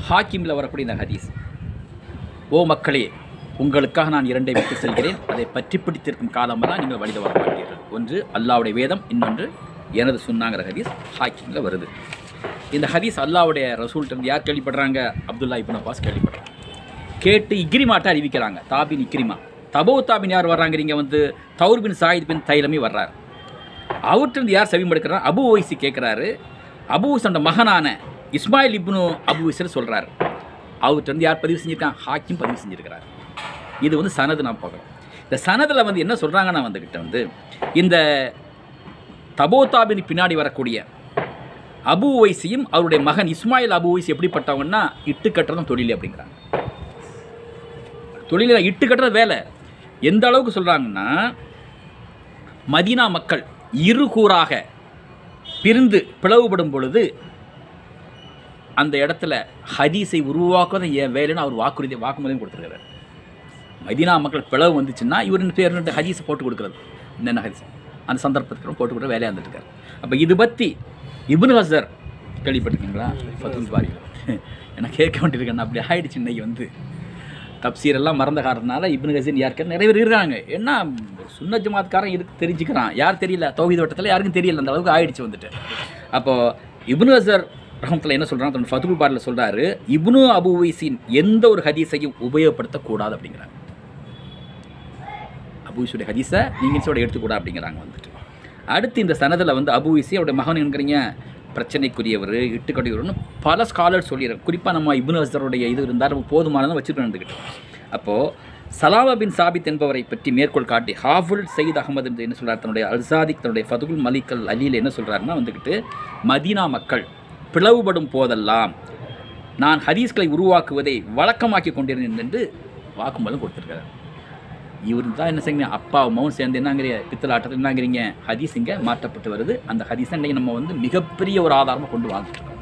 ஹாக்கிமில் வரக்கூடிய இந்த ஹதீஸ் ஓ மக்களே உங்களுக்காக நான் இரண்டை விட்டு செல்கிறேன் அதை பற்றி பிடித்திருக்கும் காலமெல்லாம் நீங்கள் வழித வர மாட்டீர்கள் ஒன்று அல்லாவுடைய வேதம் இன்னொன்று எனது சுன்னாங்கிற ஹதீஸ் ஹாக்கிமில் வருது இந்த ஹதீஸ் அல்லாவுடைய ரசூல்கிட்ட இருந்து யார் கேள்விப்படுறாங்க அப்துல்லா இப்னு அப்பாஸ் கேள்விப்படுறாங்க கேட்டு இக்ரிமாட்ட அறிவிக்கிறாங்க தாபின் இக்ரிமா தபோ தாபின் யார் வர்றாங்கிறீங்க வந்து தௌர் பின் சாயித் பின் தைலமி வர்றார் அவர்கிட்ட யார் செவிமடுக்கிறார் அபு ஓய்சி கேட்குறாரு அபு ஓய்ஸோட மகனான இஸ்மாயில் இப்னு அபு ஓய்சர் சொல்கிறார் அவர்கிட்ட இருந்து யார் பதிவு செஞ்சிருக்காங்க ஹாக்கிம் பதிவு செஞ்சிருக்கிறார் இது வந்து சனது நான் பார்க்குறோம் இந்த சனதில் வந்து என்ன சொல்கிறாங்கன்னா வந்துக்கிட்ட வந்து இந்த தபோதாபின் பின்னாடி வரக்கூடிய அபு ஓய்சியும் அவருடைய மகன் இஸ்மாயில் அபு ஓய்சி எப்படிப்பட்டவங்கன்னா இட்டு கட்டுறதும் தொழில் அப்படிங்கிறாங்க தொழிலில் இட்டு கட்டுறது வேலை எந்த அளவுக்கு சொல்கிறாங்கன்னா மதீனா மக்கள் இரு கூறாக பிரிந்து பிளவுபடும் பொழுது அந்த இடத்துல ஹதீஸை உருவாக்குவதை என் வேலைன்னு அவர் வாக்குறுதி வாக்குமூலம் கொடுத்துருக்காரு மதீனா மக்கள் பிளவு வந்துச்சுன்னா இவரின் பேர் ரெண்டு ஹதீஸை போட்டு கொடுக்குறது என்னென்ன ஹதீஸ் அந்த சந்தர்ப்பத்துக்கு போட்டு கொடுக்குற வேலையாக இருந்துட்டுருக்காரு அப்போ இது பற்றி இப்னு ஹசர் கேள்விப்பட்டிருக்கீங்களா ஃபத்துல் பாரி எனக்கு கேட்க வேண்டியிருக்கேன் அப்படி ஆயிடுச்சு இன்னைக்கு வந்து தப்சீர் எல்லாம் மறந்த காரணத்தினால இப்னு ஹசீன் யாருக்கு நிறைய பேர் இருக்காங்க என்ன சுன்ன ஜமாத்காரன் இருக்கு தெரிஞ்சுக்கிறான் யார் தெரியல தௌஹீத் வட்டத்தில் யாருக்கும் தெரியல அந்த அளவுக்கு ஆயிடுச்சு வந்துட்டு அப்போது இப்னு ஹசர் ரஹமத்தில் என்ன சொல்கிறாங்க தன்னோட ஃபத்துல் பாரில் சொல்கிறாரு இப்னு அபு உவைஸின் எந்த ஒரு ஹதீஸையும் உபயோகப்படுத்தக்கூடாது அப்படிங்கிறாங்க அபுவிஸுடைய ஹதீஸை நீங்கள் இதோட எடுத்துக்கூடா அப்படிங்கிறாங்க வந்துட்டு அடுத்து இந்த சனதில் வந்து அபுவிசி அவருடைய மகன் என்கிறீங்க பிரச்சனைக்குரியவர் இட்டுக்கட்டியவர்னு பல ஸ்காலர் சொல்லிடுறாங்க குறிப்பாக நம்ம இப்னு ஹசருடைய இது இருந்தால் நம்ம போதுமானதான் வச்சுட்டு வந்துக்கிட்டு அப்போது சலாமா பின் சாபித் என்பவரை பற்றி மேற்கோள் காட்டி ஹாஃபுல் சயீத் அகமது என்று என்ன சொல்றார் தன்னுடைய அல்சாதிக் தன்னுடைய ஃபதுகுல் மலிக் அல் அலியில் என்ன சொல்கிறாருன்னா வந்துக்கிட்டு மதீனா மக்கள் பிளவுபடும் போதெல்லாம் நான் ஹதீஸ்களை உருவாக்குவதை வழக்கமாக்கி கொண்டிருந்தேன் என்று வாக்குமூலம் கொடுத்துருக்காரு இவர் தான் என்ன செய்யுங்க அப்பா அம்மாவும் சேர்ந்து என்னங்கிற பித்தளை ஆட்டத்தில் என்னங்கிறீங்க ஹதீஸ் இங்கே மாற்றப்பட்டு வருது அந்த ஹதீஸை இன்றைக்கி நம்ம வந்து மிகப்பெரிய ஒரு ஆதாரமாக கொண்டு வாழ்ந்துட்டு இருக்கோம்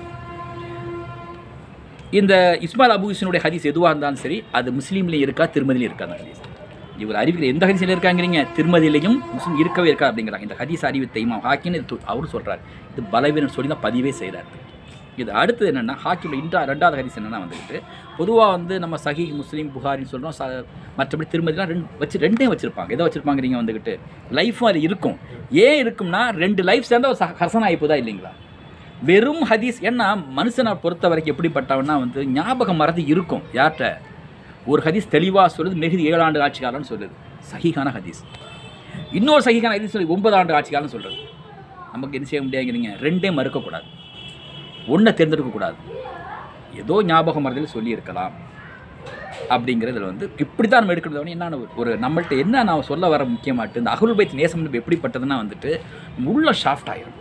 இந்த இஸ்மாயில் அபூசினுடைய ஹதீஸ் எதுவாக இருந்தாலும் சரி அது முஸ்லீம்லேயும் இருக்கா திருமதிலையும் இருக்கா அந்த ஹதீஸ் இவர் அறிவிக்கிற எந்த ஹதீஸில் இருக்காங்கிறீங்க திருமதிலையும் முஸ்லீம் இருக்கவே இருக்கா அப்படிங்கிறாங்க இந்த ஹதீஸ் அறிவித்த இமாம் ஹாக்கின்னு இது து- அவரு சொல்கிறார் இது பலவீனம் சொல்லி தான் பதிவே செய்கிறார் இது அடுத்தது என்னென்னா ஹாக்கியில் இன்றா ரெண்டாவது ஹதீஸ் என்னென்னா வந்துக்கிட்டு பொதுவாக வந்து நம்ம சஹி முஸ்லீம் புகாரின்னு சொல்கிறோம் ச மற்றபடி திருமதிலாம் ரெண்டு வச்சு ரெண்டையும் வச்சுருப்பாங்க எதை வச்சுருப்பாங்கிறீங்க வந்துக்கிட்டு லைஃப்பும் அது இருக்கும் ஏன் இருக்கும்னா ரெண்டு லைஃப் சேர்ந்தா ஒரு ச- ஹசன் ஆகிப்போதா இல்லைங்களா வெறும் ஹதீஸ் ஏன்னா மனுஷனை பொறுத்த வரைக்கும் எப்படிப்பட்டவன்னா வந்து ஞாபகம் மறதி இருக்கும் யார்கிட்ட ஒரு ஹதீஸ் தெளிவாக சொல்லுது மிகுதி ஏழு ஆண்டு ஆட்சி காலம்னு சொல்லுது சஹீகான ஹதீஸ் இன்னொரு சஹீகான ஹதீஸ் சொல்லி ஒன்பது ஆண்டு ஆட்சி காலம்னு சொல்கிறது நமக்கு என்ன செய்ய முடியாதுங்கிறீங்க ரெண்டே மறுக்கக்கூடாது ஒன்றை தேர்ந்தெடுக்கக்கூடாது ஏதோ ஞாபகம் மறதியில் சொல்லியிருக்கலாம் அப்படிங்கிறதுல வந்து இப்படி தான் நம்ம எடுக்கிறது வந்து என்னென்ன ஒரு- ஒரு நம்மள்ட்ட என்ன நான் சொல்ல வர முக்கியமாட்டு இந்த அகுல் பைத் நேசம் வந்து எப்படிப்பட்டதுன்னா வந்துட்டு உள்ள ஷாஃப்ட் ஆயிரும்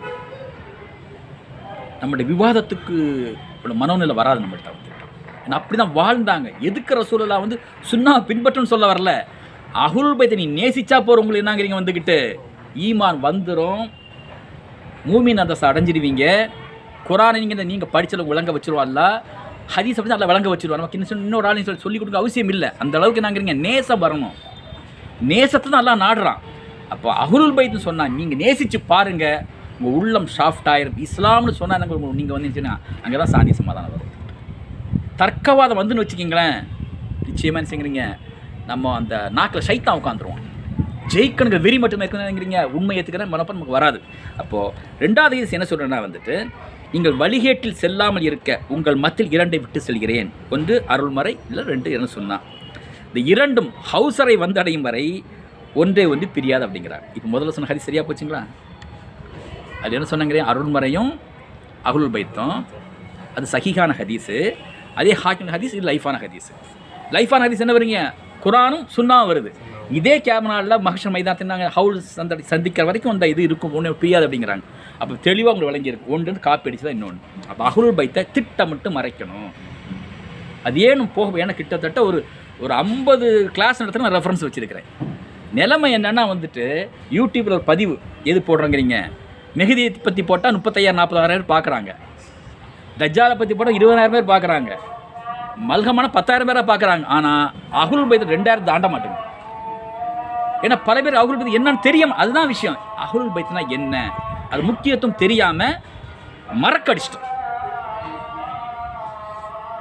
நம்மளுடைய விவாதத்துக்கு ஒரு மனோநிலை வராது நம்மள்ட்ட வந்து ஏன்னா அப்படி தான் வாழ்ந்தாங்க எதுக்கு ரசூலெல்லாம் வந்து சுன்னா பின்பற்றுன்னு சொல்ல வரல அகுல் பைத்தை நீ நேசிச்சா போகிற உங்களுக்கு என்னங்கிறீங்க வந்துக்கிட்டு ஈமான் வந்துடும் மூமின் அந்தஸ்து அடைஞ்சிடுவீங்க குரானை நீங்கள் நீங்கள் படிச்சல விளங்க வச்சிருவாள்ல ஹதீஸ் அப்படி நல்லா விளங்க வச்சிருவா நமக்கு இன்னும் இன்னொரு ஆளையும் சொல்லி சொல்லிக் கொடுக்க அவசியம் இல்லை அந்த அளவுக்கு நாங்கிறீங்க நேசம் வரணும் நேசத்தை தான் நல்லா நாடுறான் அப்போ அகுருல் பைத்து சொன்னா நீங்கள் நேசிச்சு பாருங்க உங்கள் உள்ளம் ஷாஃப்ட் ஆயிரும் இஸ்லாம்னு சொன்னால் நீங்கள் வந்துச்சுன்னா அங்கே தான் சாந்தி சமாதானம் வரும் தர்க்கவாதம் வந்துன்னு வச்சுக்கிங்களேன் நிச்சயமாக என்ன செய்யுங்க நம்ம அந்த நாக்கில் சைத்தான் உட்காந்துருவோம் ஜெயிக்கணுங்க வெறி மட்டும் இருக்குங்கிறீங்க உண்மை ஏற்றுக்கிறேன் மனப்பம் நமக்கு வராது அப்போது ரெண்டாவது இது என்ன சொல்கிறேன்னா வந்துட்டு நீங்கள் வழிகேட்டில் செல்லாமல் இருக்க உங்கள் மத்தியில் இரண்டை விட்டு செல்கிறேன் ஒன்று அருள்மறை இல்லை ரெண்டு என்ன சொன்னான் இந்த இரண்டும் ஹவுசரை வந்தடையும் வரை ஒன்றே ஒன்று பிரியாது அப்படிங்கிறார் இப்போ முதல்ல சொன்ன ஹரி சரியாக போச்சுங்களா அது என்ன சொன்னாங்கிறேன் அருள்மறையும் அகுல் பைத்தும் அது சஹிஹான ஹதீஸு அதே ஹாக்கின் ஹதீஸ் இது லைஃபான ஹதீஸ் லைஃபான ஹதீஸ் என்ன வருங்க குரானும் சுன்னாவும் வருது இதே கேமராவில் மகஷர் மைதானத்தில் நாங்கள் ஹவுல் சந்த சந்திக்கிற வரைக்கும் அந்த இது இருக்கும் ஒன்று பிரியாது அப்படிங்கிறாங்க அப்போ தெளிவாக உங்களுக்கு விளங்கியிருக்கு ஒன்று காப்பி அடிச்சு தான் இன்னொன்று அப்போ அகுல் பைத்தை திட்டமிட்டு மறைக்கணும் அது ஏனும் போக ஏன்னா கிட்டத்தட்ட ஒரு ஒரு ஐம்பது கிளாஸ் நடத்த நான் ரெஃபரன்ஸ் வச்சுருக்கிறேன் நிலைமை என்னன்னா வந்துட்டு யூடியூப்பில் ஒரு பதிவு எது போடுறோங்கிறீங்க மெஹதியை பற்றி போட்டால் முப்பத்தையாயிரம் நாற்பதாயிரம் பேர் பார்க்குறாங்க தஜ்ஜாலை பற்றி போட்டால் இருபதாயிரம் பேர் பார்க்குறாங்க மல்கமான பத்தாயிரம் பேரை பார்க்குறாங்க ஆனால் அகுல் பைத் ரெண்டாயிரம் தாண்ட மாட்டேங்குது ஏன்னா பல பேர் அகுல் பைத் என்னன்னு தெரியும் அதுதான் விஷயம் அகுல் பைத்னா என்ன அது முக்கியத்துவம் தெரியாமல் மறக்கடிச்சிட்டோம்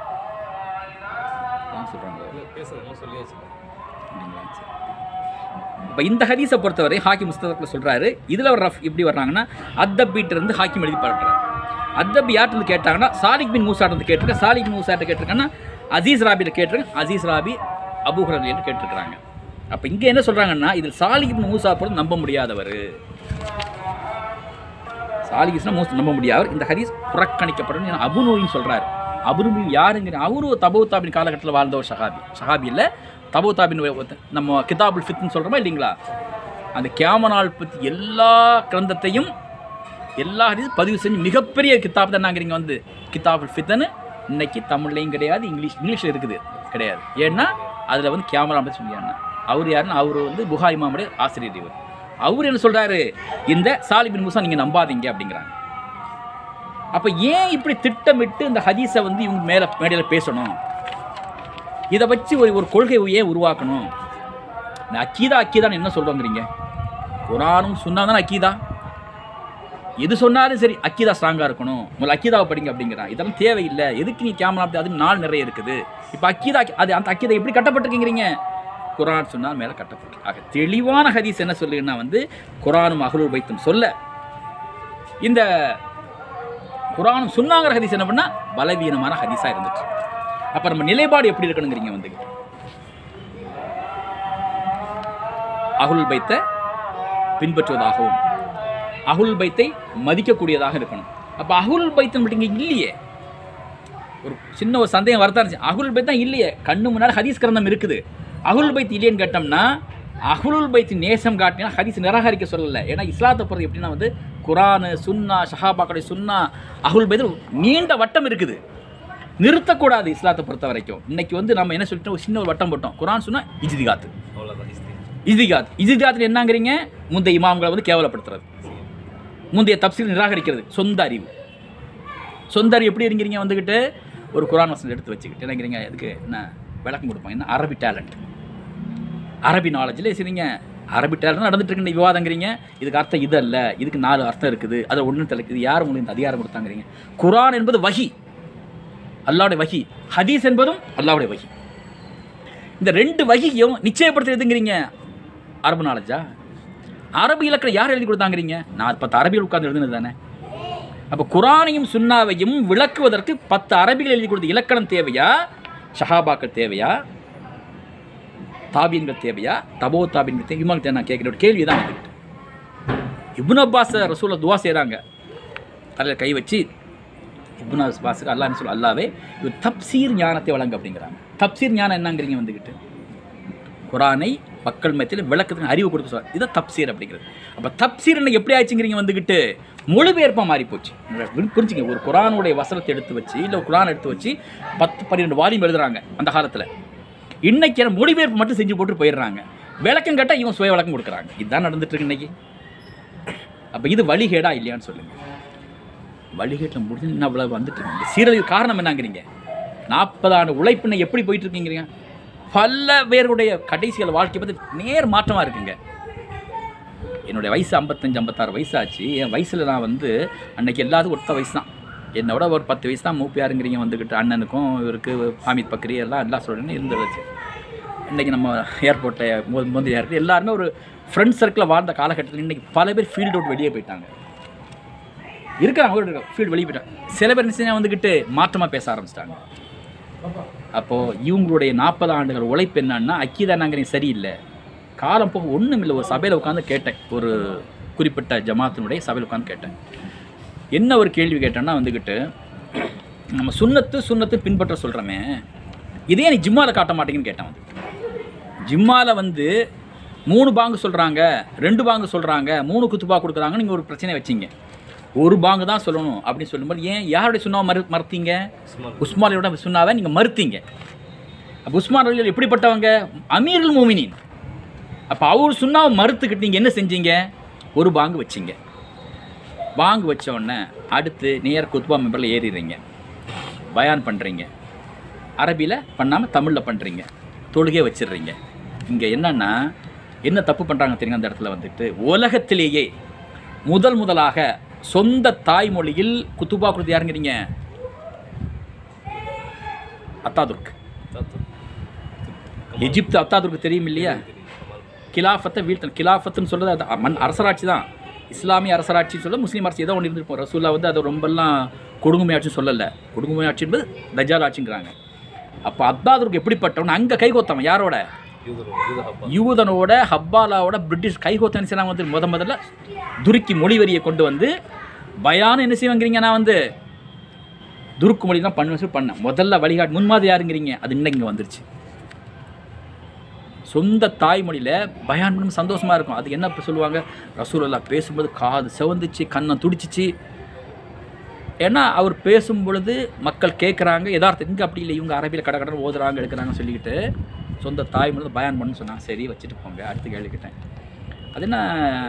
சொல்கிறாங்க பேசுறதுலாம் சொல்லியாச்சு அப்படிங்களா சரி இப்போ இந்த ஹதீஸை பொறுத்தவரை ஹாக்கிம் முஸ்தகத்தில் சொல்கிறாரு இதில் ஒரு ரஃப் எப்படி வர்றாங்கன்னா அத்தப்பீட்டு இருந்து ஹாக்கிம் எழுதி பாடுறாரு அத்தப்பி யார்ட்டு கேட்டாங்கன்னா சாலிக் பின் மூசாட்டு இருந்து கேட்டிருக்கேன் சாலிக் பின் மூசாட்ட கேட்டிருக்கேன்னா அசீஸ் ராபிட்ட கேட்டிருக்கேன் அசீஸ் ராபி அபுஹரன் என்று கேட்டிருக்கிறாங்க அப்போ இங்கே என்ன சொல்கிறாங்கன்னா இதில் சாலிக் பின் மூசா பொறுத்து நம்ப முடியாதவர் சாலிகிஸ்னா மோஸ்ட் நம்ப முடியாதவர் இந்த ஹதீஸ் புறக்கணிக்கப்படும் ஏன்னா அபுநூரின்னு சொல்கிறார் அபுநூபி யாருங்கிற அவரு தபு தாபின் காலகட்டத்தில் வாழ்ந்த ஒரு சஹாபி சஹாபி இல்லை தபு தாபின் ஒருத்தன். நம்ம கிதாபுல் ஃபித்னு சொல்கிறோமா இல்லைங்களா அந்த கியாமனால் பற்றி எல்லா கிரந்தத்தையும் எல்லா ஹதீஸ் பதிவு செஞ்சு மிகப்பெரிய கிதாப் தான் நாங்கள் வந்து கிதாபுல் ஃபித்தனு இன்னைக்கு தமிழ்லையும் கிடையாது இங்கிலீஷ் இங்கிலீஷில் இருக்குது கிடையாது ஏன்னா அதில் வந்து கேமரா பற்றி சொல்லியாங்க அவர் யாருன்னா அவர் வந்து புகாரி மாமுடைய ஆசிரியர் இவர் அவர் என்ன சொல்கிறாரு இந்த சாலிபின் மூசா நீங்கள் நம்பாதீங்க அப்படிங்கிறாங்க அப்போ ஏன் இப்படி திட்டமிட்டு இந்த ஹதீஸை வந்து இவங்க மேலே மேடையில் பேசணும் இதை வச்சு ஒரு ஒரு கொள்கை ஏன் உருவாக்கணும் இந்த அக்கீதா அக்கீதான்னு என்ன சொல்கிறோங்கிறீங்க குரானும் சொன்னா தானே அக்கீதா எது சொன்னாலும் சரி அக்கீதா ஸ்ட்ராங்காக இருக்கணும் முதல்ல அக்கீதாவை படிங்க அப்படிங்கிறான் இதெல்லாம் தேவையில்லை எதுக்கு நீ கேமரா அப்படி அது நாள் நிறைய இருக்குது இப்போ அக்கீதா அது அந்த அக்கீதா எப்படி கட்டப்பட்டிருக்கீங்கிறீங்க குரான் சொன்னால் மேலே கட்டப்பட்டு ஆக தெளிவான ஹதீஸ் என்ன சொல்லுங்கன்னா வந்து குரானும் அகலுல் பைத்தும் சொல்ல இந்த குரானும் சுன்னாங்கிற ஹதீஸ் என்ன பண்ணால் பலவீனமான ஹதீஸாக இருந்துட்டு அப்போ நம்ம நிலைப்பாடு எப்படி இருக்கணுங்கிறீங்க வந்து அகுல் பைத்தை பின்பற்றுவதாகவும் அகுல் பைத்தை மதிக்கக்கூடியதாக இருக்கணும் அப்போ அகுல் பைத்தன் மட்டும் இங்கே இல்லையே ஒரு சின்ன ஒரு சந்தேகம் வரதான் இருந்துச்சு அகுல் பைத் தான் இல்லையே கண்ணு முன்னாடி ஹதீஸ் கிரந்தம் இருக்குது அகுல் பைத் இல்லையேன்னு கேட்டோம்னா அகுலுல் பைத்தின் நேசம் காட்டினா ஹதீஸ் நிராகரிக்க சொல்லலை ஏன்னா இஸ்லாத்தை பொறுத்து எப்படின்னா வந்து குரானு சுன்னா ஷஹாபாக்களுடைய சுன்னா அகுல் பைத் நீண்ட வட்டம் இருக்குது நிறுத்தக்கூடாது இஸ்லாத்தை பொறுத்த வரைக்கும் இன்னைக்கு வந்து நம்ம என்ன சொல்லிட்டோம் ஒரு சின்ன ஒரு வட்டம் போட்டோம் குரான் சொன்னா இஜ்திகாத்து அவ்வளோதான் ஹிஸ்ட்ரி இஜ்திகாத் இஜ்திகாத்தில் என்னங்கிறீங்க முந்தைய இமாம்களை வந்து கேவலப்படுத்துறது முந்தைய தப்சீல் நிராகரிக்கிறது சொந்த அறிவு சொந்த அறிவு எப்படி இருங்கிறீங்க வந்துக்கிட்டு ஒரு குரான் வசனம் எடுத்து வச்சுக்கிட்டு என்னங்கிறீங்க இதுக்கு என்ன விளக்கம் கொடுப்பாங்க என்ன அரபி டேலண்ட் அரபி நாலேஜில் சரிங்க அரபி டேலண்ட் நடந்துட்டு இருக்க விவாதங்கிறீங்க இதுக்கு அர்த்தம் இது அல்ல இதுக்கு நாலு அர்த்தம் இருக்குது அது ஒன்று தலைக்குது யார் உங்களுக்கு இந்த அதிகாரம் கொடுத்தாங்கிறீங்க குரான் என்பது வஹி அல்லாவுடைய வஹி ஹதீஸ் என்பதும் அல்லாவுடைய வஹி இந்த ரெண்டு வகையும் நிச்சயப்படுத்துறதுங்கிறீங்க அரபு நாலேஜா அரபு இலக்கணம் யார் எழுதி கொடுத்தாங்கிறீங்க நான் பத்து அரபியில் உட்கார்ந்து எழுதுனது தானே அப்போ குரானையும் சுன்னாவையும் விளக்குவதற்கு பத்து அரபிகள் எழுதி கொடுத்த இலக்கணம் தேவையா ஷஹாபாக்கள் தேவையா தாபீன்கள் தேவையா தபோ தாபீன்கள் தேவை இவங்கள்ட்ட நான் கேட்குற ஒரு கேள்வி தான் வந்துக்கிட்டு இப்னு அப்பாஸ் ரசூலை துவா செய்கிறாங்க அதில் கை வச்சு இப்னு அப்பாஸுக்கு அல்லாஹ் சொல்ல அல்லாவே இவர் தப்சீர் ஞானத்தை வழங்க அப்படிங்கிறாங்க தப்சீர் ஞானம் என்னங்கிறீங்க வந்துக்கிட்டு குரானை மக்கள் மத்தியில் விளக்கத்துக்கு அறிவு கொடுக்க சொல்ல இதை தப்சீர் அப்படிங்கிறது அப்போ தப்சீர் என்ன எப்படி ஆச்சுங்கிறீங்க வந்துக்கிட்டு மொழிபெயர்ப்பாக மாறி போச்சு புரிஞ்சுங்க ஒரு குரானுடைய வசனத்தை எடுத்து வச்சு இல்லை குரான் எடுத்து வச்சு பத்து பன்னிரெண்டு வால்யூம் எழுதுறாங்க அந்த காலத்தில் இன்னைக்கு என்ன மொழிபெயர்ப்பு மட்டும் செஞ்சு போட்டு போயிடுறாங்க விளக்கம் கேட்டால் இவன் சுய விளக்கம் கொடுக்குறாங்க இதுதான் நடந்துட்டு இருக்கு இன்னைக்கு அப்போ இது வழிகேடா இல்லையான்னு சொல்லுங்க வழிகேட்டில் முடிஞ்சு இன்னும் அவ்வளோ வந்துட்டு இருக்கு. இந்த சீரழிவு காரணம் என்னங்கிறீங்க நாற்பது ஆண்டு உழைப்பினை எப்படி போயிட்டு இருக்கீங்கிறீங்க பல பேருடைய கடைசிகள் வாழ்க்கை பற்றி நேர் மாற்றமாக இருக்குங்க என்னுடைய வயசு ஐம்பத்தஞ்சு ஐம்பத்தாறு வயசு ஆச்சு என் வயசில் நான் வந்து அன்னைக்கு எல்லாத்துக்கும் ஒத்த வயசு தான் என்னோட ஒரு பத்து வயசு தான் மூப்பியாருங்கிறீங்க வந்துக்கிட்டு அண்ணனுக்கும் இவருக்கு ஹாமித் பக்ரி எல்லாம் எல்லாம் சொல்கிறேன்னு இருந்துருச்சு இன்றைக்கி நம்ம ஏர்போர்ட்டை மோ மோதி ஏர்போர்ட் எல்லாருமே ஒரு ஃப்ரெண்ட் சர்க்கிளில் வாழ்ந்த காலகட்டத்தில் இன்றைக்கி பல பேர் ஃபீல்ட் அவுட் வெளியே போயிட்டாங்க இருக்கிறாங்க ஒரு ஃபீல்டு வெளியே போயிட்டாங்க சில பேர் என்ன செஞ்சா வந்துக்கிட்டு மாற்றமாக பேச ஆரம்பிச்சிட்டாங்க அப்போது இவங்களுடைய நாற்பது ஆண்டுகள் உழைப்பு என்னன்னா அக்கீதா நாங்கள் சரியில்லை காலம் போக ஒன்றும் இல்லை ஒரு சபையில் உட்காந்து கேட்டேன் ஒரு குறிப்பிட்ட ஜமாத்தினுடைய சபையில் உட்காந்து கேட்டேன் என்ன ஒரு கேள்வி கேட்டேன்னா வந்துக்கிட்டு நம்ம சுண்ணத்து சுண்ணத்து பின்பற்ற சொல்கிறோமே இதே நீ ஜிம்மாவில் காட்ட மாட்டேங்கன்னு கேட்டேன் வந்து ஜிம்மாவில் வந்து மூணு பாங்கு சொல்கிறாங்க ரெண்டு பாங்கு சொல்கிறாங்க மூணு குத்துபா கொடுக்குறாங்கன்னு நீங்கள் ஒரு பிரச்சனை வச்சிங்க ஒரு பாங்கு தான் சொல்லணும் அப்படின்னு சொல்லும்போது ஏன் யாருடைய சுண்ணாவை மறு மறுத்தீங்க உஸ்மான் உஸ்மானியோட சுண்ணாவை நீங்கள் மறுத்தீங்க அப்போ உஸ்மான் ரலியல் எப்படிப்பட்டவங்க அமீருல் மோமினின் அப்போ அவர் சுண்ணாவை மறுத்துக்கிட்டு நீங்கள் என்ன செஞ்சீங்க ஒரு பாங்கு வச்சிங்க பாங்கு வச்ச உடனே அடுத்து நேர் குத்பா மெம்பரில் ஏறிடுறீங்க பயான் பண்ணுறீங்க அரபியில் பண்ணாமல் தமிழில் பண்ணுறீங்க தொழுகை வச்சிடுறீங்க இங்கே என்னன்னா என்ன தப்பு பண்ணுறாங்க தெரியுங்க அந்த இடத்துல வந்துட்டு உலகத்திலேயே முதல் முதலாக சொந்த தாய்மொழியில் குத்துபா கொடுத்து யாருங்கிறீங்க அத்தாதுர்க் தத்துவம் எஜிப்து அத்தாதுருக்கு தெரியும் இல்லையா கிலாஃபத்தை வீழ்த்தணும் கிலாஃபத்துன்னு சொல்கிறது அது மண் அரசராட்சி தான் இஸ்லாமிய அரசராட்சின்னு சொல்ல முஸ்லீம் அரசு ஏதோ ஒன்று இருந்திருப்போம் ரசூல்லா வந்து அதை ரொம்பலாம் கொடுங்குமை ஆட்சின்னு சொல்லலை கொடுங்குமை ஆட்சி என்பது தஜால் ஆட்சிங்கிறாங்க அப்போ அத்தாதுருக்கு எப்படிப்பட்டவன் அங்கே கைகோத்தவன் யாரோட யூதர் யூத ஹப்பா யூதனோட ஹப்பாலாவோட பிரிட்டிஷ் கைகோத்தன் செய்யறாங்க வந்து முத முதல்ல துருக்கி மொழிவரியை கொண்டு வந்து பயானம் என்ன செய்வாங்கிறீங்க நான் வந்து துருக்கு மொழி தான் பண்ண சொல்லி பண்ணேன் முதல்ல வழிகாட்டு முன்மாதிரி யாருங்கிறீங்க அது இன்னைக்கு இங்கே வந்துருச்சு சொந்த தாய்மொழியில் பயான் பண்ணும் சந்தோஷமாக இருக்கும் அது என்ன இப்ப சொல்லுவாங்க ரசூலுல்லா பேசும்போது காது செவந்துச்சு கண்ணம் துடிச்சிச்சு ஏன்னா அவர் பேசும் பொழுது மக்கள் கேட்குறாங்க யதார்த்தம் இங்கே அப்படி இல்லை இவங்க அரபியில் கடை கடை ஓதுறாங்க எடுக்கிறாங்க சொல்லிக்கிட்டு சொந்த தாய்மொழி பயான் பண்ணுன்னு சொன்னாங்க சரி வச்சுட்டு போங்க அடுத்து கேள்விக்கிட்டேன் அது என்ன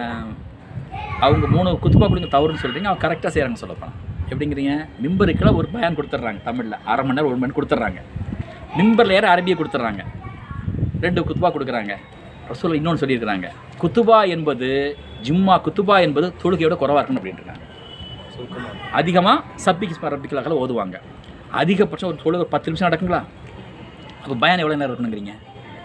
அவங்க மூணு குத்துப்பா கொடுங்க தவறுன்னு சொல்கிறீங்க அவங்க கரெக்டாக செய்கிறாங்க சொல்லப்போனால் எப்படிங்கிறீங்க மிம்பருக்குலாம் ஒரு பயான் கொடுத்துட்றாங்க தமிழில் அரை மணி நேரம் ஒரு மணி நேரம் கொடுத்துட்றாங்க மிம்பரில் ஏற அரபியை கொடுத்துட்றாங்க ரெண்டு குத்துபா கொடுக்குறாங்க ரசூல் இன்னொன்று சொல்லியிருக்கிறாங்க குத்துபா என்பது ஜும்மா குத்துபா என்பது தொழுகையோட குறவாக இருக்கணும் அப்படின்ட்டு சுருக்கமாக அதிகமாக சப்பிக்கு ரப்பிக்கலாக ஓதுவாங்க அதிகபட்சம் ஒரு தொழுகை ஒரு பத்து நிமிஷம் நடக்குங்களா அப்போ பயான் எவ்வளோ நேரம் இருக்கணுங்கிறீங்க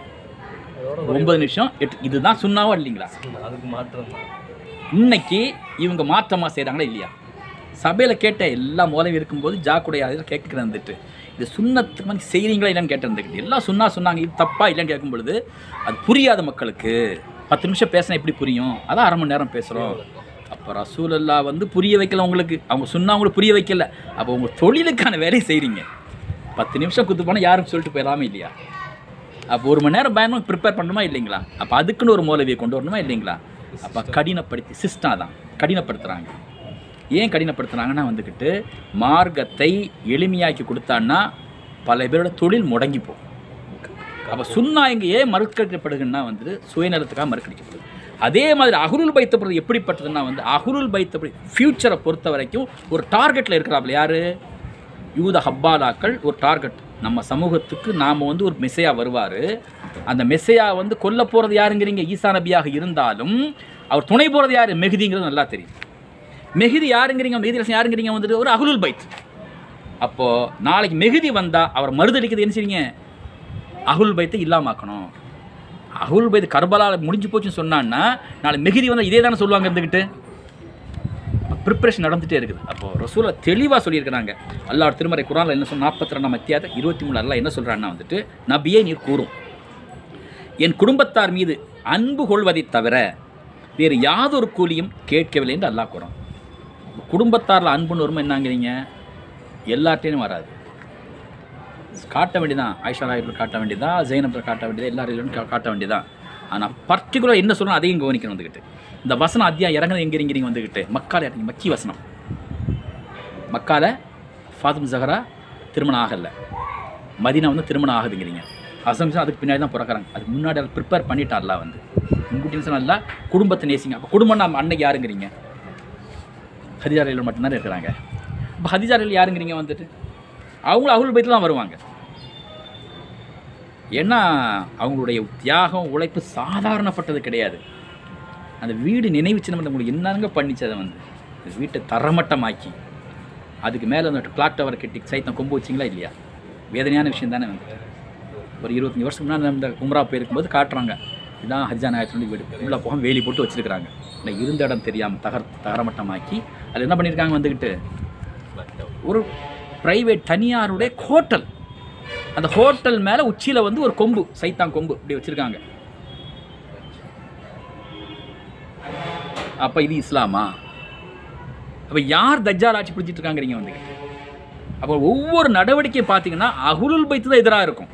அதோட ஒன்பது நிமிஷம் எட்டு இதுதான் சுண்ணாவா இல்லைங்களா அதுக்கு மாற்றம் தான் இன்னைக்கு இவங்க மாற்றமாக செய்கிறாங்களா இல்லையா சபையில் கேட்ட எல்லா மூலையும் இருக்கும்போது ஜாக்குடைய கேட்குறது வந்துட்டு இது சுண்ணத்துக்கு மாதிரி செய்கிறீங்களா இல்லைன்னு கேட்டிருந்துக்கிட்டு எல்லாம் சொன்னா சொன்னாங்க இது தப்பா இல்லைன்னு கேட்கும் பொழுது அது புரியாத மக்களுக்கு பத்து நிமிஷம் பேசினா எப்படி புரியும் அதான் அரை மணி நேரம் பேசுகிறோம் அப்போ ரசூலல்லா வந்து புரிய வைக்கல உங்களுக்கு அவங்க சொன்னா அவங்களுக்கு புரிய வைக்கல அப்போ உங்கள் தொழிலுக்கான வேலையை செய்கிறீங்க பத்து நிமிஷம் குத்து போனால் யாரும் சொல்லிட்டு போயிடாம இல்லையா அப்போ ஒரு மணி நேரம் பயணம் ப்ரிப்பேர் பண்ணணுமா இல்லைங்களா அப்போ அதுக்குன்னு ஒரு மூலவியை கொண்டு வரணுமா இல்லைங்களா அப்போ கடினப்படுத்தி சிஸ்டம் தான் கடினப்படுத்துகிறாங்க ஏன் கடினப்படுத்துகிறாங்கன்னா வந்துக்கிட்டு மார்க்கத்தை எளிமையாக்கி கொடுத்தான்னா பல பேரோட தொழில் முடங்கி போகும் அப்போ சுண்ணா இங்கே ஏன் மறுக்கடிக்கப்படுதுன்னா வந்து சுயநலத்துக்காக மறுக்கடிக்கப்படுது அதே மாதிரி அகுருல் பைத்தப்படுறது எப்படிப்பட்டதுன்னா வந்து அகுருல் பைத்தப்படி ஃப்யூச்சரை பொறுத்த வரைக்கும் ஒரு டார்கெட்டில் இருக்கிறாப்புல யார் யூத ஹப்பாலாக்கள் ஒரு டார்கெட் நம்ம சமூகத்துக்கு நாம் வந்து ஒரு மெசையா வருவார் அந்த மெசையா வந்து கொல்ல போகிறது யாருங்கிறீங்க ஈசா நபியாக இருந்தாலும் அவர் துணை போகிறது யார் மெஹதிங்கிறது நல்லா தெரியும் மெஹதி யாருங்கிறீங்க மெஹதி யாருங்கிறீங்க வந்துட்டு ஒரு அகுலுல் பைத் அப்போது நாளைக்கு மெஹதி வந்தால் அவர் மறுதளிக்கிறது என்ன செய்றீங்க அகுல் பைத்தை இல்லாமாக்கணும் அகுல் பைத் கர்பலாவில் முடிஞ்சு போச்சுன்னு சொன்னான்னா நாளை மெஹதி வந்தால் இதே தானே சொல்லுவாங்க இருந்துக்கிட்டு ப்ரிப்பரேஷன் நடந்துகிட்டே இருக்குது அப்போது ரசூலை தெளிவாக சொல்லியிருக்கிறாங்க அல்லாஹ் திருமறை குரானில் என்ன சொன்ன நாற்பத்தி ரெண்டாம் அத்தியாயத்தை இருபத்தி மூணு அல்லாஹ் என்ன சொல்கிறான்னா வந்துட்டு நபியே நீர் கூறும் என் குடும்பத்தார் மீது அன்பு கொள்வதைத் தவிர வேறு யாதொரு கூலியும் கேட்கவில்லை என்று அல்லாஹ் கூறும் குடும்பத்தாரில் அன்புன்னு வருமா என்னங்கிறீங்க எல்லார்ட்டையும் வராது காட்ட வேண்டியதான் ஆயிஷா நாயகர்கள் காட்ட வேண்டியதான் ஜெயினப்ல காட்ட வேண்டியது எல்லாரும் காட்ட வேண்டியதான் ஆனால் பர்டிகுலர் என்ன சொல்லணும் அதையும் கவனிக்கணும் வந்துக்கிட்டு இந்த வசனம் அத்தியாயம் இறங்குறது எங்கே இருக்கிறீங்க வந்துக்கிட்டு மக்கால இறங்கி மக்கி வசனம் மக்கால ஃபாதும் ஜஹரா திருமணம் ஆகலை மதீனா வந்து திருமணம் ஆகுதுங்கிறீங்க அசம்சம் அதுக்கு பின்னாடி தான் பிறக்கறாங்க அதுக்கு முன்னாடி அதை ப்ரிப்பேர் பண்ணிட்டார்ல வந்து முன்கூட்டி சொன்னா குடும்பத்தை நேசிங்க அப்போ குடும்பம் நம்ம அன்னைக்கு யாருங்கிறீங்க ஹதிஜாரில் மட்டும்தான் இருக்கிறாங்க இப்போ ஹதிஜாரில் யாருங்கிறீங்க வந்துட்டு அவங்களும் அகுல் பைத்தில் தான் வருவாங்க ஏன்னா அவங்களுடைய தியாகம் உழைப்பு சாதாரணப்பட்டது கிடையாது அந்த வீடு நினைவு சின்னம் உங்களுக்கு என்னங்க பண்ணிச்சு அதை வந்து அந்த வீட்டை தரமட்டமாக்கி அதுக்கு மேலே அந்த கிளாக் டவர் கட்டி சைத்தம் கொம்பு வச்சிங்களா இல்லையா வேதனையான விஷயம் தானே வந்து ஒரு இருபத்தஞ்சி வருஷம் முன்னாடி இந்த உம்ரா போயிருக்கும்போது காட்டுறாங்க இதான் ஹஜ்ஜா நாயத்தினுடைய வீடு உள்ள போக வேலி போட்டு வச்சிருக்கிறாங்க இல்லை இருந்த இடம் தெரியாமல் தகர் தகரமட்டமாக்கி அதில் என்ன பண்ணியிருக்காங்க வந்துக்கிட்டு ஒரு ப்ரைவேட் தனியாருடைய ஹோட்டல் அந்த ஹோட்டல் மேலே உச்சியில் வந்து ஒரு கொம்பு சைத்தான் கொம்பு இப்படி வச்சுருக்காங்க அப்போ இது இஸ்லாமா அப்போ யார் தஜ்ஜால் ஆட்சி பிடிச்சிட்டு இருக்காங்கிறீங்க வந்து அப்போ ஒவ்வொரு நடவடிக்கையும் பார்த்தீங்கன்னா அகுலுல் பைத்து தான் எதிராக இருக்கும்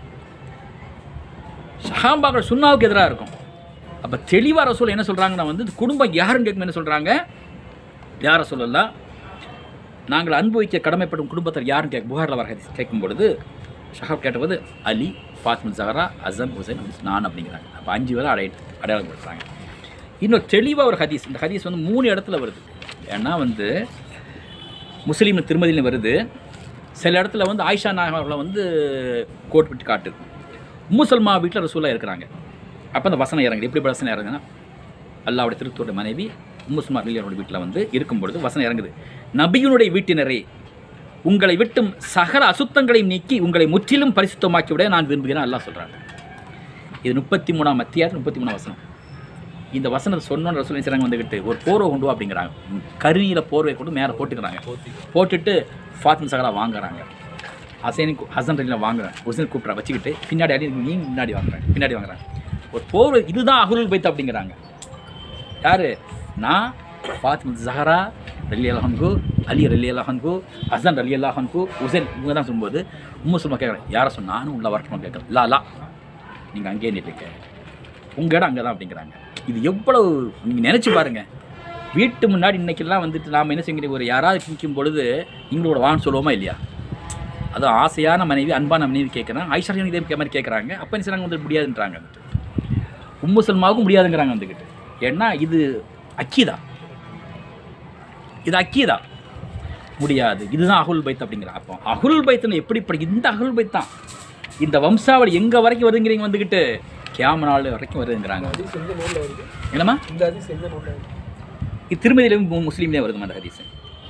ஷஹாம்பாக்கள் சுண்ணாவுக்கு எதிராக இருக்கும் அப்போ தெளிவாக ரசூல் என்ன சொல்கிறாங்கன்னா வந்து குடும்பம் யாருன்னு கேட்கும் என்ன சொல்கிறாங்க யாரை சொல்லலாம் நாங்கள் அனுபவிக்க கடமைப்படும் குடும்பத்தில் யாரும் கேட்க புகாரில் வர ஹதீஸ் கேட்கும் பொழுது ஷஹாப் கேட்டபோது அலி ஃபாத்மின் ஜஹரா அசம் ஹுசைன் நான் அப்படிங்கிறாங்க அப்போ அஞ்சு பேரை அடைய அடையாளம் படுத்துறாங்க இன்னும் தெளிவாக ஒரு ஹதீஸ் இந்த ஹதீஸ் வந்து மூணு இடத்துல வருது ஏன்னா வந்து முஸ்லீம் திருமதியில் வருது சில இடத்துல வந்து ஆயிஷா நாயகம் அவர்களை வந்து கோட் விட்டு காட்டுது முசல்மா வீட்டில் ரசூலாக இருக்கிறாங்க அப்போ அந்த வசனம் இறங்குது எப்படி வசனம் இறங்குதுன்னா அல்லாவுடைய திருத்தூருடைய மனைவி உம்முஸ்மா அலியோட வீட்டில் வந்து இருக்கும் பொழுது வசனம் இறங்குது நபியினுடைய வீட்டினரே உங்களை விட்டும் சகல அசுத்தங்களையும் நீக்கி உங்களை முற்றிலும் பரிசுத்தமாக்கி விட நான் விரும்புகிறேன் அல்லாஹ் சொல்கிறாங்க இது முப்பத்தி மூணாம் அத்தியாயத்தில் முப்பத்தி மூணாம் வசனம் இந்த வசனத்தை சொன்னோன்னு ரசூல் செய்கிறாங்க வந்துக்கிட்டு ஒரு போர்வை கொண்டு வா அப்படிங்கிறாங்க கருநீல போர்வை கொண்டு மேலே போட்டுக்கிறாங்க போத்திக்கலாம் போட்டுட்டு ஃபாத்தின் சகரா வாங்குறாங்க ஹசைன் ஹசன் ரலியில் வாங்குறாங்க ஹுசைன் கூப்பிட்றா வச்சுக்கிட்டு பின்னாடி அடி நீ முன்னாடி வாங்குறாங்க பின்னாடி வாங்குறாங்க ஒரு போர் இதுதான் அகுலுல் பைத் அப்படிங்கிறாங்க யார் நான் ஃபாத்திமா ஜஹரா ரலி அலஹன்கு அலி ரலி அலஹன்கு ஹசன் ரலி அலஹன்கு ஹுசைன் இவங்க தான் சொல்லும்போது உம்மு சொல்லுமா கேட்குறேன் யாரை சொன்னா நானும் உள்ள வரட்டுமா கேட்குறேன் லா லா நீங்கள் அங்கேயே நில்லுங்க உங்கள் இடம் அங்கே தான் அப்படிங்கிறாங்க இது எவ்வளவு நீங்கள் நினச்சி பாருங்க வீட்டு முன்னாடி இன்னைக்கெல்லாம் வந்துட்டு நாம் என்ன செய்ய ஒரு யாராவது நிற்கும் பொழுது நீங்களோட வான்னு சொல்லுவோமா இல்லையா அதுவும் ஆசையான மனைவி அன்பான மனைவி கேட்குறாங்க ஐஸ்வர்யா இதே மாதிரி கேட்குறாங்க அப்போ என்ன செய்றாங்க வந்து முடியாதுன்றாங்க வந்துட்டு உம்மு சல்மாவுக்கும் முடியாதுங்கிறாங்க வந்துக்கிட்டு ஏன்னா இது அக்கீதா இது அக்கீதா முடியாது இதுதான் அகுல் பைத் அப்படிங்கிற அப்போ அகுல் பைத்துன்னு எப்படி படி இந்த அகுல் பைத் தான் இந்த வம்சாவளி எங்கே வரைக்கும் வருதுங்கிறீங்க வந்துக்கிட்டு கியாம நாள் வரைக்கும் வருதுங்கிறாங்க ஹதீஸ் எந்த நூலில் வருது என்னம்மா இந்த ஹதீஸ் எந்த நூலில் வருது இது திருமதியிலும் மு- முஸ்லீம்லேயே வருது அந்த ஹதீஸ்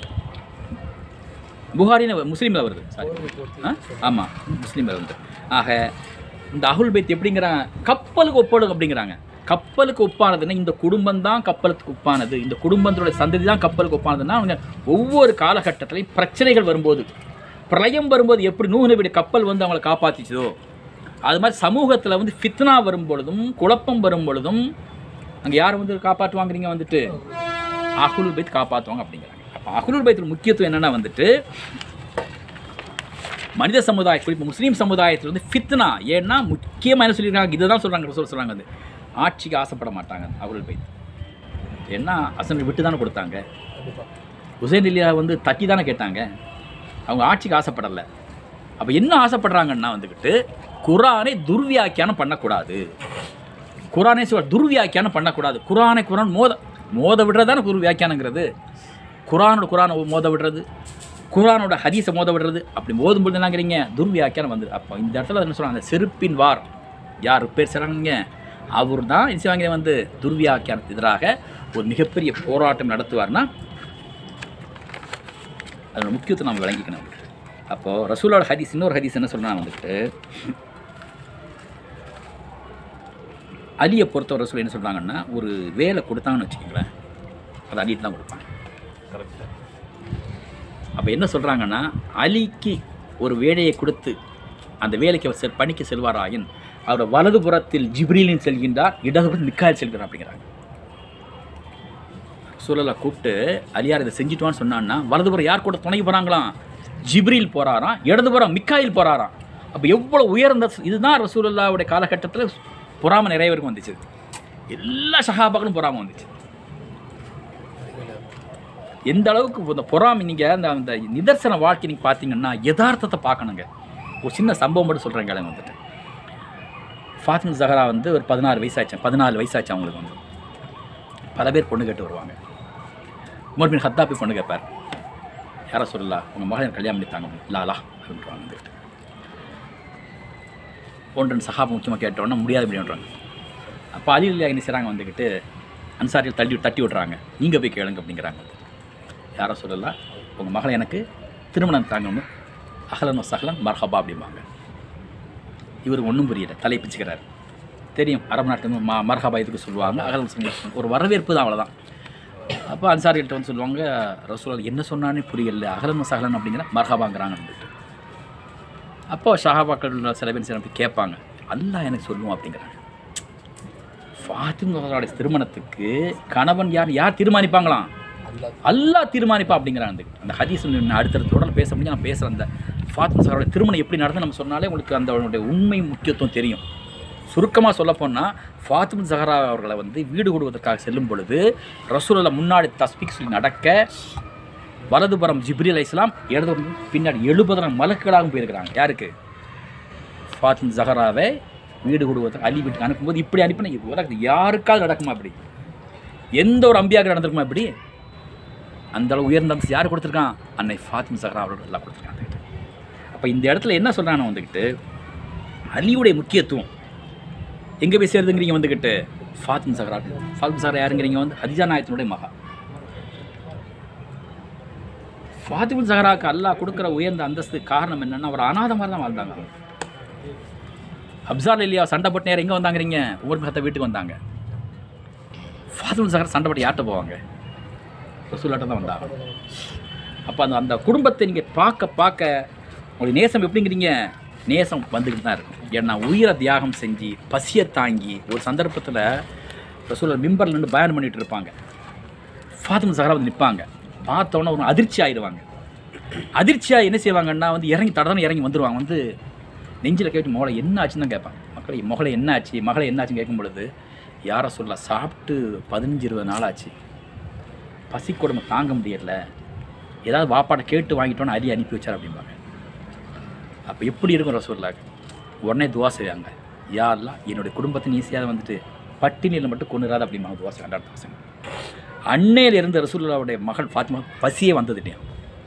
புகாரின்னு முஸ்லீமில் வருது சாரி ஆ ஆமாம் முஸ்லீமில் வந்து ஆக இந்த அகுல் பைத் எப்படிங்கிறாங்க கப்பலுக்கு ஒப்பாடு அப்படிங்கிறாங்க கப்பலுக்கு ஒப்பானதுன்னா இந்த குடும்பம் தான் கப்பலுக்கு ஒப்பானது இந்த குடும்பத்தோட சந்ததி தான் கப்பலுக்கு ஒப்பானதுன்னா அவங்க ஒவ்வொரு காலகட்டத்திலையும் பிரச்சனைகள் வரும்போது பிரளயம் வரும்போது எப்படி நூறு நபியுடைய கப்பல் வந்து அவங்களை காப்பாற்றிச்சதோ அது மாதிரி சமூகத்தில் வந்து ஃபித்னா வரும் பொழுதும் குழப்பம் வரும் பொழுதும் அங்கே யார் வந்து காப்பாற்றுவாங்கிறீங்க வந்துட்டு அகுல் பைத் காப்பாற்றுவாங்க அப்படிங்கிறாங்க அப்போ அகுல் பைத்தில் முக்கியத்துவம் என்னென்னா வந்துட்டு மனித சமுதாயம் குறிப்பாக முஸ்லீம் சமுதாயத்தில் வந்து ஃபித்னா ஏன்னா முக்கியமாக என்ன சொல்லியிருக்காங்க இதை தான் சொல்கிறாங்க சொல்ல சொல்கிறாங்க வந்து ஆட்சிக்கு ஆசைப்பட மாட்டாங்க அகுல் பைத் ஏன்னா அசன் விட்டு தானே கொடுத்தாங்க கண்டிப்பாக ஹுசைன் இல்லியா வந்து தட்டி தானே கேட்டாங்க அவங்க ஆட்சிக்கு ஆசைப்படலை அப்போ என்ன ஆசைப்படுறாங்கன்னா வந்துக்கிட்டு குரானை துர்வியாக்கியானம் பண்ணக்கூடாது குரானை சொல் துர்வியாக்கியானம் பண்ணக்கூடாது குரானை குரான் மோத மோத விடுறது தானே குரு வியாக்கியானங்கிறது குரானோட குரானை மோத விடுறது குரானோட ஹதீஸை மோத விடுறது அப்படி மோதும் பொழுது என்னங்கிறீங்க துர்வியாக்கியானம் வந்து அப்போ இந்த இடத்துல என்ன சொல்கிறாங்க அந்த செருப்பின் வார் யார் பேர் சொல்கிறாங்க அவர் தான் என்ன செய்வாங்க வந்து துர்வியாக்கியானத்துக்கு எதிராக ஒரு மிகப்பெரிய போராட்டம் நடத்துவார்னா அதோட முக்கியத்துவம் நம்ம விளங்கிக்கணும் அப்போது ரசூலோட ஹதீஸ் இன்னொரு ஹதீஸ் என்ன சொல்றாங்க வந்துட்டு அலியை பொறுத்தவரை ரசூல் என்ன சொல்கிறாங்கன்னா ஒரு வேலை கொடுத்தாங்கன்னு வச்சுக்கோங்களேன் அது அலிட்டு தான் கொடுப்பாங்க கரெக்டாக அப்போ என்ன சொல்கிறாங்கன்னா அலிக்கு ஒரு வேலையை கொடுத்து அந்த வேலைக்கு அவர் செல் பணிக்கு செல்வாராயின் அவரோட வலதுபுறத்தில் ஜிப்ரீலின் செல்கின்றார் இடதுபுறத்தில் மிக்காயில் செல்கிறார் அப்படிங்கிறாங்க சூழலை கூப்பிட்டு அலியார் இதை செஞ்சுட்டுவான்னு சொன்னான்னா வலதுபுறம் யார் கூட துணைக்கு போகிறாங்களாம் ஜிப்ரீல் போகிறாராம் இடதுபுறம் மிக்காயில் போகிறாராம் அப்போ எவ்வளோ உயர்ந்த இதுதான் ரசூலுல்லாவுடைய காலகட்டத்தில் பொறாமை நிறைய பேருக்கு வந்துச்சு எல்லா சகாபாக்களும் பொறாமை வந்துச்சு எந்த அளவுக்கு இந்த பொறாமை நீங்கள் அந்த அந்த நிதர்சன வாழ்க்கை நீங்கள் பார்த்தீங்கன்னா யதார்த்தத்தை பார்க்கணுங்க ஒரு சின்ன சம்பவம் மட்டும் சொல்கிறேன் கிழங்கு வந்துட்டு ஃபாத்திமா ஜஹரா வந்து ஒரு பதினாறு வயசாச்சு பதினாலு வயசாச்சு அவங்களுக்கு வந்து பல பேர் பொண்ணு கேட்டு வருவாங்க உமர் பின் ஹத்தாபி பொண்ணு கேட்பார் யாரை சொல்லலா உங்கள் மகன் கல்யாணம் பண்ணித்தாங்க லாலா அப்படின்றாங்க வந்துட்டு ஒன்றன் சஹாபு முக்கியமாக கேட்டோன்னா முடியாது அப்படின்றாங்க அப்போ அலி இல்லையா என்ன செய்கிறாங்க வந்துக்கிட்டு அன்சாரியில் தள்ளி தட்டி விட்றாங்க நீங்கள் போய் கேளுங்க அப்படிங்கிறாங்க யாரை சொல்லலாம் உங்கள் மகளை எனக்கு திருமணம் தாங்கன்னு அகலன் சகலன் மர்ஹபா அப்படிம்பாங்க இவருக்கு ஒன்றும் புரியல தலை பிச்சுக்கிறார் தெரியும் அரபு நாட்டில் மா மர்ஹபா இதுக்கு சொல்லுவாங்க அகலன் சகலன் ஒரு வரவேற்பு தான் அவ்வளோதான் அப்போ அன்சாரிகிட்ட வந்து சொல்லுவாங்க ரசூல் என்ன சொன்னானே புரியல அகலன் சகலன் அப்படிங்கிற மர்ஹபாங்கிறாங்க வந்துட்டு அப்போ ஷஹாபாக்கள் சில பேர் சில பேர் கேட்பாங்க அல்லாஹ் எனக்கு சொல்லுவோம் அப்படிங்கிறாங்க ஃபாத்திமாவோட திருமணத்துக்கு கணவன் யார் யார் தீர்மானிப்பாங்களாம் அல்லா அல்லாஹ் தீர்மானிப்பா அப்படிங்கிறாங்க அந்த அந்த ஹதீஸ் நான் அடுத்தடுத்த தொடர்ந்து பேச முடியும் நான் பேசுகிறேன் அந்த ஃபாத்திமா சாரோட திருமணம் எப்படி நடந்து நம்ம சொன்னாலே உங்களுக்கு அந்த அவனுடைய உண்மை முக்கியத்துவம் தெரியும் சுருக்கமாக சொல்லப்போனால் ஃபாத்திமா ஜஹரா அவர்களை வந்து வீடு கொடுவதற்காக செல்லும் பொழுது ரசூலுல்லா முன்னாடி தஸ்பிக் சொல்லி நடக்க வலதுபுறம் ஜிப்ரி அலை இஸ்லாம் இடதுபுறம் பின்னாடி எழுபதாயிரம் மலக்குகளாகவும் போயிருக்கிறாங்க யாருக்கு ஃபாத்திமா ஜஹராவை வீடு கொடுவதற்கு அலி வீட்டுக்கு அனுப்பும்போது இப்படி அனுப்பினா இது உலகத்தில் யாருக்காவது நடக்குமா அப்படி எந்த ஒரு அம்பியாக நடந்திருக்குமா இப்படி அந்த அளவு உயர்ந்த அந்தஸ்து யார் கொடுத்துருக்கான் அன்னை ஃபாத்திமா சஹரா அவர்கள் எல்லாம் கொடுத்துருக்காங்க அப்போ இந்த இடத்துல என்ன சொல்கிறாங்க வந்துக்கிட்டு அலியுடைய முக்கியத்துவம் எங்கே போய் சேருதுங்கிறீங்க வந்துக்கிட்டு ஃபாத்திமா சஹரா ஃபாத்திமா சஹரா யாருங்கிறீங்க வந்து ஹதிஜா நாயத்தினுடைய மகா ஃபாத்திமா சஹராவுக்கு அல்லாஹ் கொடுக்குற உயர்ந்த அந்தஸ்து காரணம் என்னன்னா அவர் அனாத மாதிரி தான் வாழ்ந்தாங்க அப்சார் இல்லையா சண்டை போட்டு நேரம் எங்கே வந்தாங்கிறீங்க ஒவ்வொரு கத்த வீட்டுக்கு வந்தாங்க ஃபாதுல் சகர் சண்டை போட்டு யார்கிட்ட போவாங்க ரசூலாட்ட தான் வந்தாங்க அப்போ அந்த அந்த குடும்பத்தை நீங்கள் பார்க்க பார்க்க உங்களுக்கு நேசம் எப்படிங்கிறீங்க நேசம் வந்துக்கிட்டு தான் இருக்கும் ஏன்னா உயிரை தியாகம் செஞ்சு பசியை தாங்கி ஒரு சந்தர்ப்பத்தில் ரசூலர் மிம்பரில் நின்று பயணம் பண்ணிட்டு இருப்பாங்க ஃபாத்திமா சஹரா வந்து நிற்பாங்க பார்த்தோன்னே ஒரு அதிர்ச்சி ஆயிடுவாங்க அதிர்ச்சியாக என்ன செய்வாங்கன்னா வந்து இறங்கி தடவை இறங்கி வந்துடுவாங்க வந்து நெஞ்சில் கேட்டு மகளை என்ன ஆச்சுன்னு தான் கேட்பாங்க மக்களை மகளை என்ன ஆச்சு மகளை என்ன ஆச்சுன்னு கேட்கும் பொழுது யாரை சொல்ல சாப்பிட்டு பதினஞ்சு இருபது நாள் ஆச்சு பசி கொடுமை தாங்க முடியல ஏதாவது வாப்பாட்டை கேட்டு வாங்கிட்டோன்னு அடி அனுப்பி வச்சார் அப்படிம்பாங்க அப்போ எப்படி இருக்கும் ரசூல்லாக்கு உடனே துவா செய்வாங்க யாரெல்லாம் என்னுடைய குடும்பத்தின் ஈஸியாக வந்துட்டு பட்டினியில் மட்டும் கொண்டுறாது அப்படிம்பாங்க துவா செய்வாங்க அடுத்த பசங்க அன்னையில் இருந்த ரசூல்லாவுடைய மகள் ஃபாத்திமா பசியே வந்தது இல்லையா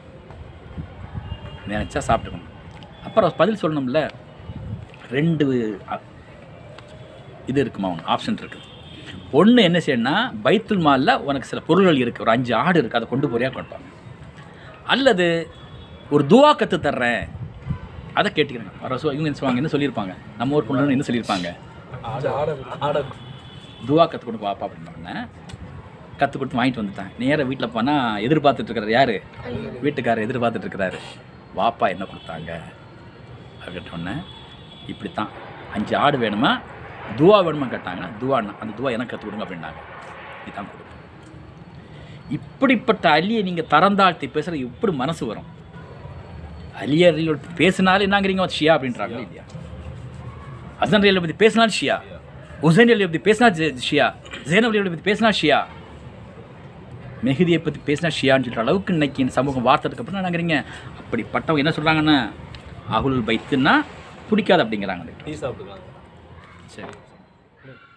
நினச்சா சாப்பிட்டுக்கணும் அப்புறம் பதில் சொல்லணும்ல ரெண்டு அ- இது இருக்குமா அவங்க ஆப்ஷன் இருக்குது ஒன்று என்ன செய்யணும்னா பைத்துல் மாலில் உனக்கு சில பொருள்கள் இருக்குது ஒரு அஞ்சு ஆடு இருக்குது அதை கொண்டு போறியா கொடுப்பாங்க அல்லது ஒரு துவா கற்று தர்றேன் அதை கேட்டுக்கிறேன் ரசோ இவங்க என்ன சொல்லுவாங்க என்ன சொல்லியிருப்பாங்க நம்ம ஊர் பொண்ணு என்ன சொல்லியிருப்பாங்க ஆடை ஆடர் ஆடர் துவா கற்றுக் கொடுங்க வாப்பா அப்படின்னாங்க கற்றுக் கொடுத்து வாங்கிட்டு வந்துட்டேன் நேராக வீட்டில் போனால் எதிர்பார்த்துட்டு இருக்கிறார் யார் வீட்டுக்காரர் எதிர்பார்த்துட்டு இருக்கிறாரு வாப்பா என்ன கொடுத்தாங்க அப்படின்னோடனே இப்படி தான் அஞ்சு ஆடு வேணுமா துவா வேணுமா கேட்டாங்கன்னா துவான்னா அந்த துவா எனக்கு கற்றுக் கொடுங்க அப்படின்னாங்க இதுதான் கொடுப்பேன் இப்படிப்பட்ட அலியை நீங்கள் தரந்தாழ்த்தி பேசுகிற எப்படி மனசு வரும் அலியர்கள் பேசினாலும் என்னங்கிறீங்க ஷியா அப்படின்றாங்களா இல்லையா ஹசன் அலியை பற்றி பேசினால் ஷியா உசைன் அலியை பற்றி பேசினா ஜெ- ஷியா ஜெயனப் அலியை பற்றி பேசினா ஷியா மெஹதியை பற்றி பேசினா ஷியான்னு சொல்கிற அளவுக்கு இன்னைக்கு இந்த சமூகம் வார்த்ததுக்கு அப்புறம் நினைக்கிறீங்க அப்படிப்பட்டவங்க என்ன சொல்கிறாங்கன்னா அகுல் பைத்துன்னா பிடிக்காது அப்படிங்கிறாங்க டீ சாப்பிட்டுக்கலாம் சரி